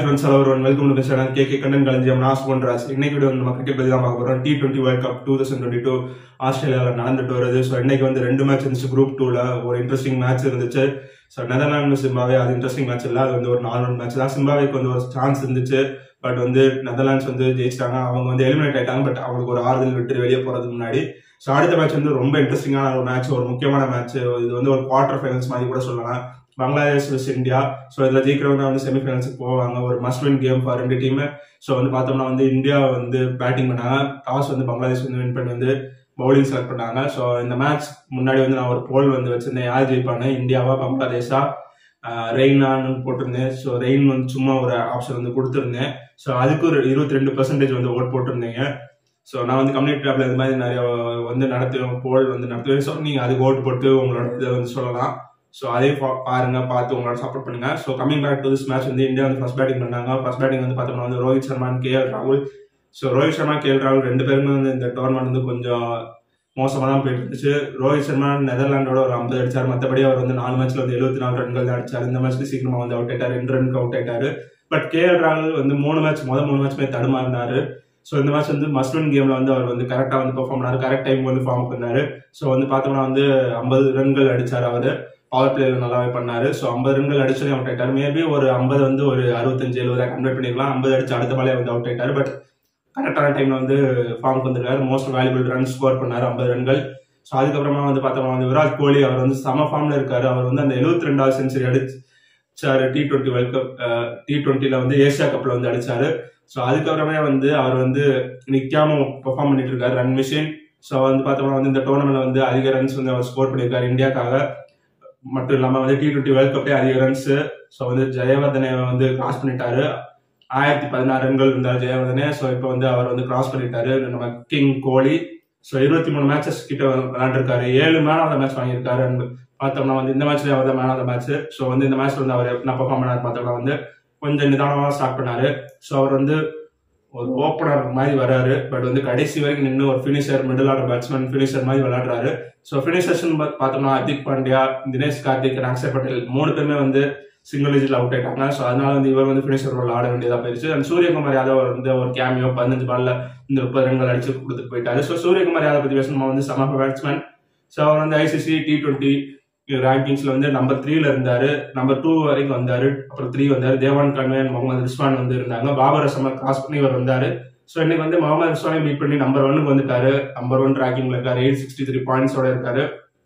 friends hello one welcome to channel K K Kandan Kalanjiyam நாஸ் பண்றாஸ் இன்னைக்கு video நம்ம கிரிக்கெட் பத்தி தான் பார்க்க போறோம் T twenty world cup two thousand twenty two ஆஸ்திரேலியாவில் நடந்துட்டு வருது ஸோ இன்னைக்கு வந்து ரெண்டு மேட்ச் இருந்துச்சு குரூப் டூல ஒரு இன்ட்ரெஸ்டிங் மேட்ச் இருந்துச்சு ஸோ நெதர்லாந்து சிம்பாவே அது இன்ட்ரெஸ்டிங் மேட்ச் இல்லை அது வந்து ஒரு நார்மல் மேட்ச் தான் சிம்பாவேக்கு வந்து ஒரு சான்ஸ் இருந்துச்சு பட் வந்து நெதர்லாண்ட்ஸ் வந்து ஜெயிச்சிட்டாங்க அவங்க வந்து எலிமினேட் ஆயிட்டாங்க பட் அவங்களுக்கு ஒரு ஆறுதல் விட்டு வெளியே போறதுக்கு முன்னாடி ஸோ அடுத்த மேட்ச் வந்து ரொம்ப இன்ட்ரெஸ்டிங்கான ஒரு மேட்ச் ஒரு முக்கியமான மேட்ச் இது வந்து ஒரு குவார்டர் ஃபைனல்ஸ் மாதிரி கூட சொல்லலாம் பங்களாதேஷ் வெஸ்ட் இந்தியா ஸோ இதில் ஜெயிக்கிறவங்க வந்து செமிஃபைனல்ஸுக்கு போவாங்க ஒரு மஸ்ட் வின் கேம் ஃபார் ரெண்டு டீம் ஸோ வந்து பார்த்தோம்னா வந்து இந்தியா வந்து பேட்டிங் பண்ணாங்க டாஸ் வந்து பங்களாதேஷ் வந்து வின் பண்ணி வந்து பவுலிங் செலக்ட் பண்ணாங்க ஸோ இந்த மேட்ச் முன்னாடி வந்து நான் ஒரு போல் வந்து வச்சிருந்தேன் யார் ஜெயிப்பாங்க இந்தியாவா பங்களாதேஷா ரெயினான்னு போட்டிருந்தேன் ஸோ ரெயின் வந்து சும்மா ஒரு ஆப்ஷன் வந்து கொடுத்துருந்தேன் ஸோ அதுக்கு ஒரு இருபத்தி ரெண்டு பர்சன்டேஜ் வந்து ஓட் போட்டிருந்தீங்க ஸோ நான் வந்து கம்யூனிட்டி டேப்ல இது மாதிரி நிறைய வந்து நடத்துவேன் போல் வந்து நடத்துவேன் ஸோ நீங்கள் அதுக்கு ஓட்டு போட்டு உங்களோட இதை வந்து சொல்லலாம் ஸோ அதே பா- பாருங்க பார்த்து உங்களோட சப்போர்ட் பண்ணுங்க so coming back to this match வந்து இந்தியா வந்து ஃபர்ஸ்ட் பேட்டிங் பண்ணாங்க ஃபர்ஸ்ட் பேட்டிங் வந்து பார்த்தோம்னா வந்து ரோஹித் சர்மா கே எல் ராகுல் so Rohit Sharma K L ராகுல் ரெண்டு பேருமே வந்து இந்த டோர்னமெண்ட் வந்து கொஞ்சம் மோசமாக தான் போயிட்டு இருந்துச்சு ரோஹித் சர்மா நெதர்லாண்டோட ஒரு ஐம்பது அடிச்சார் மற்றபடி அவர் வந்து நாலு மேட்ச்ல வந்து எழுபத்தி நாலு ரன்கள் தான் அடிச்சார் இந்த மேட்ச்ல சீக்கிரமா வந்து அவுட் ஆயிட்டார் ரெண்டு ரனுக்கு அவுட் ஆயிட்டாரு பட் கே எல் ராகுல் வந்து மூணு மேட்ச் முதல் மூணு மேட்ச்மே தடுமாறினாரு ஸோ இந்த மேட்ச் வந்து மஸ்ட் வின் கேம்ல வந்து அவர் வந்து கரெக்டாக வந்து பெர்ஃபார்ம் பண்ணாரு கரெக்ட் டைம் வந்து ஃபார்ம் பண்ணாரு ஸோ வந்து பார்த்தோம்னா வந்து ஐம்பது ரன்கள் அடிச்சார் அவர் பவர் பிளேல நல்லாவே பண்ணாரு ஸோ ஐம்பது ரன்கள் அடிச்சு அவுட் ஆயிட்டார் மேபி ஒரு ஐம்பது வந்து ஒரு அறுபத்தஞ்சு எழுபதா கன்வெர்ட் பண்ணிக்கலாம் ஐம்பது அடிச்சு அடுத்த பாலே வந்து அவுட் ஆயிட்டார் பட் கரெக்டான டைம்ல வந்து ஃபார்ம் வந்திருக்காரு மோஸ்ட் வேல்யூபிள் ரன் ஸ்கோர் பண்ணாரு ஐம்பது ரன்கள் ஸோ அதுக்கப்புறமா வந்து பார்த்தோம்னா வந்து விராட் கோலி அவர் வந்து சம ஃபார்ம்ல இருக்காரு அவர் வந்து அந்த எழுபத்தி ரெண்டாவது செஞ்சுரி அடிச்சாரு T twenty world cup T டுவெண்ட்டில வந்து ஏசியா கப்ல வந்து அடிச்சாரு ஸோ அதுக்கப்புறமே வந்து அவர் வந்து நிக்காம பெர்ஃபார்ம் பண்ணிட்டு இருக்காரு ரன் மிஷின் ஸோ வந்து பார்த்தோம்னா வந்து இந்த டோர்னமெண்ட்ல வந்து அதிக ரன்ஸ் வந்து அவர் ஸ்கோர் பண்ணியிருக்காரு இந்தியாக்காக மட்டும் இல்லாம வந்து டி டுவெண்ட்டி வேர்ல்ட் கப்லேயே அதிக ரன்ஸ் ஸோ வந்து ஜெயவர்தனை வந்து கிராஸ் பண்ணிட்டாரு ஆயிரத்தி பதினாறு ரன்கள் இருந்தார் ஜெயவர்தனே ஸோ இப்போ வந்து அவர் வந்து கிராஸ் பண்ணிட்டாரு நம்ம கிங் கோலி ஸோ இருபத்தி மூணு மேட்சஸ் கிட்ட விளையாண்டுருக்காரு ஏழு மேன் ஆஃப் த மேட்ச் வாங்கியிருக்காரு And பார்த்தோம்னா வந்து இந்த மேட்ச்ல அவர் தான் man of the match so வந்து இந்த மேட்ச்ல வந்து அவர் என்ன பெர்ஃபார்ம் பண்ணாரு பார்த்தோம்னா வந்து கொஞ்சம் நிதானமாக ஸ்டார்ட் பண்ணாரு ஸோ அவர் வந்து ஒரு ஓப்பனர் மாதிரி வராரு பட் வந்து கடைசி வரைக்கும் நின்று ஒரு finisher middle order batsman finisher மாதிரி விளையாடுறாரு ஸோ ஃபினிஷர்ஸ்னு பார்த்தோம்னா ஹர்திக் பாண்டியா தினேஷ் கார்த்திக் அக்ஷர் பட்டேல் மூணு பேருமே வந்து சிங்கிள் டிஜிட்ல அவுட் ஆயிட்டாங்க ஸோ அதனால வந்து இவர் வந்து ஃபினிஷர் ரோல் ஆட வேண்டியதா போயிருச்சு அண்ட் சூரியகுமார் யாதவ் வந்து ஒரு கேமியோ பதினஞ்சு பால்ல இந்த முப்பது ரன்கள் அடிச்சு கொடுத்துட்டு போயிட்டாரு ஸோ சூரியகுமார் யாதவ் பத்தி பேசணும் வந்து சம பேட்ஸ்மேன் ஸோ அவர் வந்து ஐசிசி டி டுவெண்ட்டி ரேங்கிங்ஸ்ல வந்து நம்பர் த்ரீல இருந்தாரு நம்பர் டூ வரைக்கும் வந்தாரு அப்புறம் த்ரீ வந்தாரு தேவான் கன்வேன் முகமது ரிஸ்வான் வந்து இருந்தாங்க பாபர் அசமர் கிராஸ் பண்ணி இவர் வந்தாரு ஸோ இன்னைக்கு வந்து முகமது ரிஸ்வானை மீட் பண்ணி நம்பர் ஒன்னுக்கு வந்துட்டாரு நம்பர் ஒன் ரேங்கிங்ல இருக்காரு எயிட் சிக்ஸ்டி த்ரீ பாயிண்ட்ஸோட இருக்காரு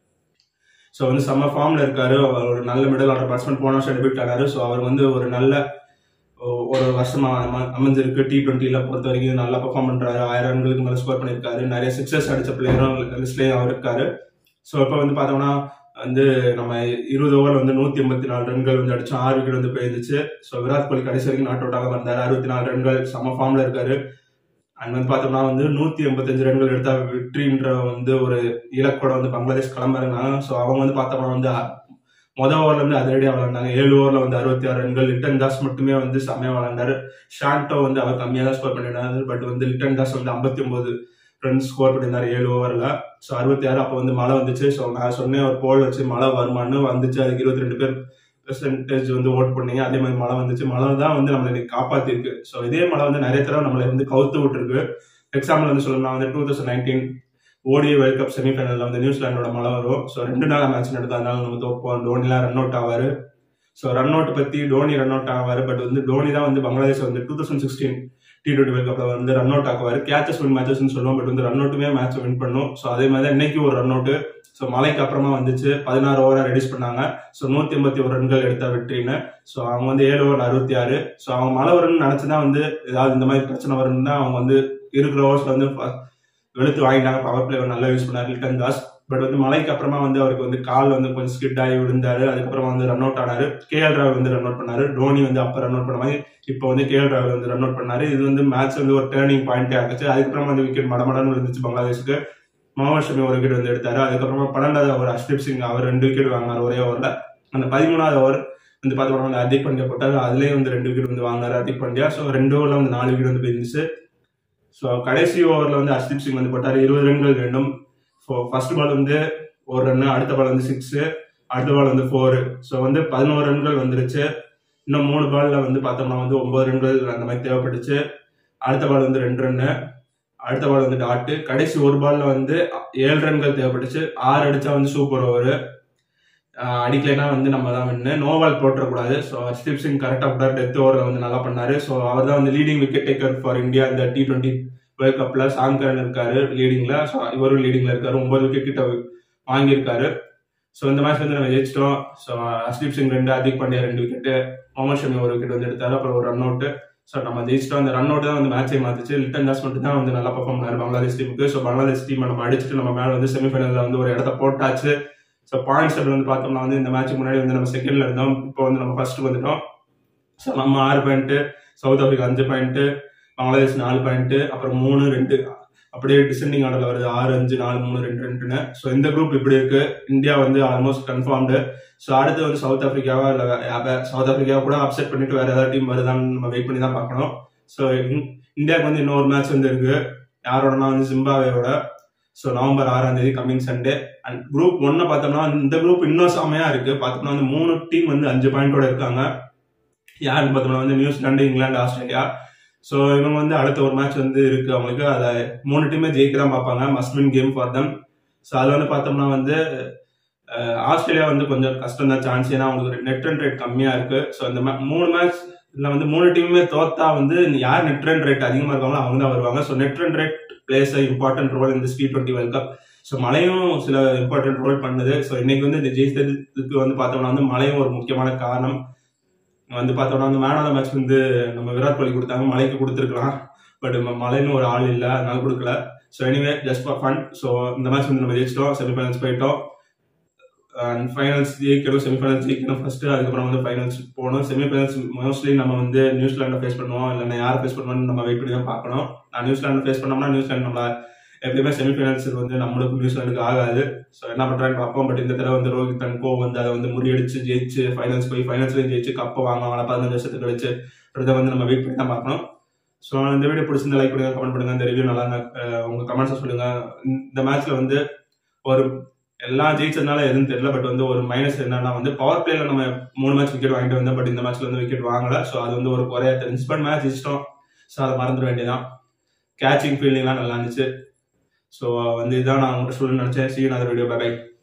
ஸோ வந்து செம்ம ஃபார்ம்ல இருக்காரு அவர் ஒரு நல்ல மிடில் ஆர்டர் பேட்ஸ்மேன் போன வருஷம் டெபியூட் ஆனாரு ஸோ அவர் வந்து ஒரு நல்ல ஒ- ஒரு வருஷமா அம- அமைஞ்சிருக்கு டி டுவெண்ட்டில பொறுத்த வரைக்கும் நல்லா பெர்ஃபார்ம் பண்றாரு ஆயிரம் ரன்களுக்கு மேல ஸ்கோர் பண்ணியிருக்காரு நிறைய சிக்ஸஸ் அடிச்ச பிளேயரும் லிஸ்ட்லயும் அவர் இருக்காரு ஸோ இப்போ வந்து பார்த்தோம்னா வந்து நம்ம இருபது ஓவர் வந்து நூத்தி எண்பத்தி நாலு ரன்கள் வந்து அடிச்சோம் ஆறு விக்கெட் வந்து போயிருந்துச்சு ஸோ விராட் கோலி கடைசி வரைக்கும் நாட் அவுட் ஆக வந்தாரு அறுபத்தி நாலு ரன்கள் செம்ம ஃபார்ம்ல இருக்காரு அண்ட் வந்து பார்த்தோம்னா வந்து நூத்தி எண்பத்தஞ்சு ரன்கள் எடுத்தா வெற்றின்ற வந்து ஒரு இலக்கோட வந்து பங்களாதேஷ் கிளம்புறாங்க ஸோ அவங்க வந்து பார்த்தோம்னா வந்து மொதல் ஓவர்ல இருந்து அதிரடியாக விளாண்டாங்க ஏழு ஓவர்ல வந்து அறுபத்தி ஆறு ரன்கள் லிட்டன் தாஸ் மட்டுமே வந்து செம்மையா விளாண்டாரு ஷாண்டோ வந்து அவர் கம்மியாக தான் ஸ்கோர் பண்ணியிருந்தாரு பட் வந்து லிட்டன் தாஸ் வந்து ஐம்பத்தி ஒன்பது ரன் ஸ்கோர் பண்ணியிருந்தாரு ஏழு ஓவர்ல ஸோ அறுபத்தி ஆறு அப்போ வந்து மழை வந்துச்சு ஸோ நான் சொன்னேன் ஒரு போல் வச்சு மழை வருமானு வந்துச்சு அதுக்கு இருபத்தி ரெண்டு பேர் பெர்சன்டேஜ் வந்து ஓட் பண்ணீங்க அதே மாதிரி மழை வந்துச்சு மழை தான் வந்து நம்மளை இன்னைக்கு காப்பாத்திருக்கு ஸோ இதே மழை வந்து நிறைய தடவை நம்மளை வந்து கவுத்து விட்டுருக்கு எக்ஸாம்பிள் வந்து சொல்லணும்னா வந்து two thousand nineteen ODI world cup செமிஃபைனல்ல வந்து நியூசிலாண்டோட மழை வரும் ஸோ ரெண்டு நாள் மேட்ச் நடக்கும் அதனால நம்ம தோப்போம் டோனிலாம் ரன் அவுட் ஆவாரு ஸோ ரன் அவுட் பத்தி டோனி ரன் அவுட் ஆவாரு பட் வந்து டோனி தான் வந்து பங்களாதேஷ் வந்து two thousand sixteen T twenty world கப்ல வந்து ரன் அவுட் ஆக்குவாரு கேச்சஸ் வின் மேட்சஸ் சொல்லுவோம் பட் வந்து ரன் அவுட்டுமே மேட்ச் வின் பண்ணும் ஸோ அதே மாதிரி தான் இன்னைக்கு ஒரு ரன் அவுட் ஸோ மலைக்கு அப்புறமா வந்துச்சு பதினாறு ஓவரா ரெடியூஸ் பண்ணாங்க ஸோ நூத்தி எண்பத்தி ஒரு ரன்கள் எடுத்த வெற்றின்னு ஸோ அவங்க வந்து ஏழு ஓவர் அறுபத்தி ஆறு ஸோ அவங்க மழை வரும்னு நினைச்சுதான் வந்து ஏதாவது இந்த மாதிரி பிரச்சனை வரும்னு தான் அவங்க வந்து இருக்கிற ஓவர்ஸ்ல வந்து ஃப- வெளுத்து வாங்கிட்டாங்க பவர் பிளே நல்லா யூஸ் பண்ணாரு லிட்டன் தாஸ் பட் வந்து மலைக்கு அப்புறமா வந்து அவருக்கு வந்து கால் வந்து கொஞ்சம் ஸ்கிட் ஆகி விழுந்தாரு அதுக்கப்புறமா வந்து ரன் அவுட் ஆனாரு கேஎல் ராவல் வந்து ரன் அவுட் பண்ணாரு டோனி வந்து அப்ப ரன் அவுட் பண்ண மாதிரி இப்போ வந்து கேஎல் ராவல் வந்து ரன் அவுட் பண்ணாரு இது வந்து மேட்ச் வந்து ஒரு டேர்னிங் பாயிண்டே ஆகுச்சு அதுக்கப்புறமா வந்து விக்கெட் மடமடன்னு விழுந்துச்சு பங்களாதேஷ்க்கு முகமது ஷமி ஒரு விக்கெட் வந்து எடுத்தாரு அதுக்கப்புறமா பன்னெண்டாவது ஓவர் அஷ்தீப் சிங் அவர் ரெண்டு விக்கெட் வாங்கினார் ஒரே ஓவர்ல அந்த பதிமூணாவது ஓவர் வந்து பார்த்தோம்னா வந்து ஹர்திக் பாண்டியா போட்டாரு அதுலயே வந்து ரெண்டு விக்கெட் வந்து வாங்கினாரு ஹர்திக் பாண்டியா ஸோ ரெண்டு ஓவர்ல வந்து நாலு விக்கெட் வந்து போயிருந்துச்சு ஸோ கடைசி ஓவர்ல வந்து ஹர்ஷ்தீப் சிங் வந்து போட்டாரு இருபது ரன்கள் வேண்டும் ஃபர்ஸ்ட் பால் வந்து ஒரு ரன் அடுத்த பால் வந்து சிக்ஸ் அடுத்த பால் வந்து ஃபோர் ஸோ வந்து பதினோரு ரன்கள் வந்துருச்சு இன்னும் மூணு பால்ல வந்து பார்த்தோம்னா வந்து ஒன்பது ரன்கள் அந்த மாதிரி தேவைப்பட்டுச்சு அடுத்த பால் வந்து ரெண்டு ரன்னு அடுத்த பால் வந்து டாட்டு கடைசி ஒரு பால்ல வந்து ஏழு ரன்கள் தேவைப்பட்டுச்சு ஆறு அடிச்சா வந்து சூப்பர் ஓவர் அடிக்கலைன்னா வந்து நம்ம தான் வின்னு நோவால் போட்டுறக்கூடாது ஸோ ஹர்ஷ்தீப் சிங் கரெக்டாக போட்டார் டெத் ஓவரில் வந்து நல்லா பண்ணாரு ஸோ அவர் தான் வந்து leading wicket taker for India இந்த டி டுவெண்ட்டி வேர்ல்ட் கப்ல சாங்கரன் இருக்காரு லீடிங்ல ஸோ இவரும் லீடிங்ல இருக்காரு ஒன்பது விக்கெட் கிட்ட வாங்கியிருக்காரு ஸோ இந்த மேட்ச் வந்து நம்ம ஜெயிச்சிட்டோம் ஸோ ஹர்ஷ்தீப் சிங் ரெண்டு அதிக் பாண்டியா ரெண்டு விக்கெட்டு முகமது ஷமி ஒரு விக்கெட் வந்து எடுத்தாரு அப்புறம் ஒரு ரன் அவுட் ஸோ நம்ம ஜெயிச்சிட்டோம் அந்த ரன் அவுட் தான் வந்து மேட்சை மாத்துச்சு லிட்டன் தாஸ் மட்டும் தான் வந்து நல்லா பர்ஃபார்ம் பண்ணாரு பங்களாதேஷ் டீமுக்கு ஸோ பங்களாதேஷ் டீம் நம்ம அடிச்சுட்டு நம்ம மேலே வந்து செமிஃபைனலில் வந்து ஒரு இடத்த போட்டாச்சு ஸோ பாயிண்ட்ஸ் வந்து பார்த்தோம்னா வந்து இந்த மேட்ச்சுக்கு முன்னாடி வந்து நம்ம செகண்ட்ல இருந்தோம் இப்போ வந்து நம்ம ஃபர்ஸ்ட் வந்துட்டோம் ஸோ நம்ம ஆறு பாயிண்ட் சவுத் ஆப்பிரிக்கா அஞ்சு பாயிண்ட் பங்களாதேஷ் நாலு பாயிண்ட் அப்புறம் மூணு ரெண்டு அப்படியே டிசெண்டிங் ஆர்டர்ல வருது ஆறு அஞ்சு நாலு மூணு ரெண்டு ரெண்டுன்னு ஸோ இந்த குரூப் இப்படி இருக்கு இந்தியா வந்து ஆல்மோஸ்ட் கன்ஃபார்ம்டு ஸோ அடுத்து வந்து சவுத் ஆப்பிரிக்காவா இல்லை சவுத் ஆப்பிரிக்காவை கூட அப்செட் பண்ணிட்டு வேற ஏதாவது டீம் வருதான்னு நம்ம வெயிட் பண்ணி தான் பார்க்கணும் ஸோ இந்தியாவுக்கு வந்து இன்னொரு மேட்ச் வந்து இருக்கு யாரோடனா வந்து ஜிம்பாவேயோட ஸோ நவம்பர் ஆறாம் தேதி கம்மிங் சண்டே அண்ட் குரூப் ஒன்னை பார்த்தோம்னா இந்த குரூப் இன்னும் செமையா இருக்கு பார்த்தோம்னா வந்து மூணு டீம் வந்து அஞ்சு பாயிண்டோட இருக்காங்க யாருன்னு பார்த்தோம்னா வந்து நியூசிலாந்து இங்கிலாந்து ஆஸ்திரேலியா ஸோ இவங்க வந்து அடுத்த ஒரு மேட்ச் வந்து இருக்கு அவங்களுக்கு அதை மூணு டீமே ஜெயிக்க தான் பார்ப்பாங்க must win game for them so அதில் வந்து பார்த்தோம்னா வந்து அஹ், ஆஸ்திரேலியா வந்து கொஞ்சம் கஷ்டம் தான் சான்ஸ் ஏன்னா அவங்களுக்கு நெட் ரன் ரேட் கம்மியாக இருக்கு ஸோ இந்த ma- மூணு மேட்ச் இதில் வந்து மூணு டீமுமே தோத்தா வந்து யார் நெட் ரன் ரேட் அதிகமாக இருக்காங்களோ அவங்க தான் வருவாங்க so net run rate plays important role இந்த T twenty world cup so மழையும் சில இம்பார்ட்டன்ட் ரோல் பண்ணுது ஸோ இன்னைக்கு வந்து இந்த ஜெயித்ததுக்கு வந்து பார்த்தோம்னா வந்து மழையும் ஒரு முக்கியமான காரணம் வந்து பார்த்தோம்னா வந்து மேன் ஆஃப் த மேட்ச் வந்து நம்ம விராட் கோலி கொடுத்தாங்க மலைக்கு கொடுத்துருக்கலாம் பட் மலைன்னு ஒரு ஆள் இல்லை அதனால கொடுக்கல so anyway just for fun so இந்த மேட்ச் வந்து நம்ம ஜெயிச்சிட்டோம் செமிஃபைனல்ஸ் போயிட்டோம் அண்ட் ஃபைனல்ஸ் ஜெயிக்கணும் செமிஃபைனல்ஸ் ஜெயிக்கணும் ஃபர்ஸ்ட் அதுக்கப்புறம் வந்து ஃபைனல்ஸ் போகணும் செமிஃபைனல்ஸ் மோஸ்ட்லி நம்ம வந்து நியூசிலாண்டை ஃபேஸ் பண்ணுவோம் இல்லைன்னா யாரை ஃபேஸ் பண்ணுவோம்னு நம்ம வெயிட் பண்ணி தான் பார்க்கணும் நான் நியூசிலாண்டை ஃபேஸ் பண்ணோம்னா நியூசிலாந்து நம்ம எப்பயுமே செமிஃபைனல்ஸ் வந்து நம்மளுக்கு நியூசிலாந்துக்கு ஆகாது ஸோ என்ன பண்றான்னு பார்ப்போம் பட் இந்த தடவை வந்து ரோஹித் தன்கோ வந்து அதை வந்து முறியடிச்சு ஜெயிச்சு ஃபைனல்ஸ் போய் ஃபைனல்ஸ்லையும் ஜெயிச்சு கப்பை வாங்குவாங்க பதினஞ்சு வருஷத்துக்கு கழிச்சு இதை வந்து நம்ம வெயிட் பண்ணி தான் பார்க்கணும் ஸோ இந்த வீடியோ பிடிச்சிருந்தா லைக் பண்ணுங்க கமெண்ட் பண்ணுங்க இந்த ரிவ்யூ நல்லா இருந்தா, அஹ், உங்க கமெண்ட்ஸை சொல்லுங்க இந்த மேட்ச்ல வந்து ஒரு எல்லாம் ஜெயிச்சதுனால எதுவும் தெரியல பட் வந்து ஒரு மைனஸ் என்னன்னா வந்து பவர் பிளேல நம்ம மூணு மேட்ச் விக்கெட் வாங்கிட்டு வந்தோம் பட் இந்த மேட்ச்ல வந்து விக்கெட் வாங்கல ஸோ அது வந்து ஒரு குறையா தெரிஞ்சு பட் மேட்ச் ஜெயிச்சிட்டோம் ஸோ அதை மறந்துட வேண்டியதான் கேச்சிங் ஃபீல்டிங்லாம் நல்லா இருந்துச்சு ஸோ வந்து இதான் நான் உங்கள்கிட்ட சொல்லணும்னு நினைச்சேன் சீ நான் வீடியோ பை